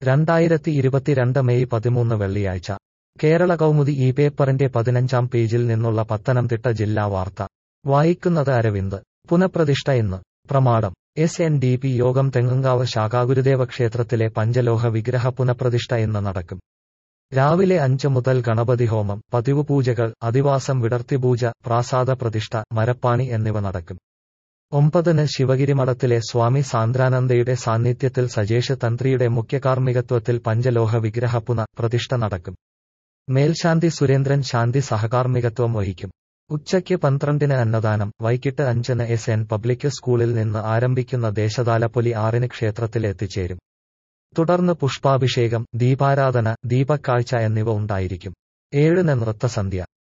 രണ്ടായിരത്തി ഇരുപത്തിരണ്ട് മെയ് പതിമൂന്ന് വെള്ളിയാഴ്ച കേരള കൗമുദി ഈ പേപ്പറിന്റെ പതിനഞ്ചാം പേജിൽ നിന്നുള്ള പത്തനംതിട്ട ജില്ലാ വാർത്ത വായിക്കുന്നത് അരവിന്ദ് പുനഃപ്രതിഷ്ഠ ഇന്ന് Pramadam S N D P യോഗം തെങ്ങുംകാവ് ശാഖാഗുരുദേവ ക്ഷേത്രത്തിലെ പഞ്ചലോഹ വിഗ്രഹ പുനഃപ്രതിഷ്ഠ ഇന്ന് നടക്കും രാവിലെ അഞ്ച് മുതൽ ഗണപതി ഹോമം പതിവ് പൂജകൾ അധിവാസം വിടർത്തിപൂജ പ്രാസാദ പ്രതിഷ്ഠ മരപ്പാണി എന്നിവ നടക്കും ഒമ്പതിന് ശിവഗിരി മഠത്തിലെ സ്വാമി സാന്ദ്രാനന്ദയുടെ സാന്നിധ്യത്തിൽ സജേഷ് തന്ത്രിയുടെ മുഖ്യകാർമ്മികത്വത്തിൽ പഞ്ചലോഹ വിഗ്രഹ പുന പ്രതിഷ്ഠ നടക്കും മേൽശാന്തി സുരേന്ദ്രൻ ശാന്തി സഹകാർമ്മികത്വം വഹിക്കും ഉച്ചയ്ക്ക് പന്ത്രണ്ടിന് അന്നദാനം വൈകിട്ട് അഞ്ചിന് എസ് എൻ പബ്ലിക് സ്കൂളിൽ നിന്ന് ആരംഭിക്കുന്ന ദേശതാലപ്പൊലി ആറിന് ക്ഷേത്രത്തിൽ എത്തിച്ചേരും തുടർന്ന് പുഷ്പാഭിഷേകം ദീപാരാധന ദീപക്കാഴ്ച എന്നിവ ഉണ്ടായിരിക്കും ഏഴിന് നൃത്തസന്ധ്യ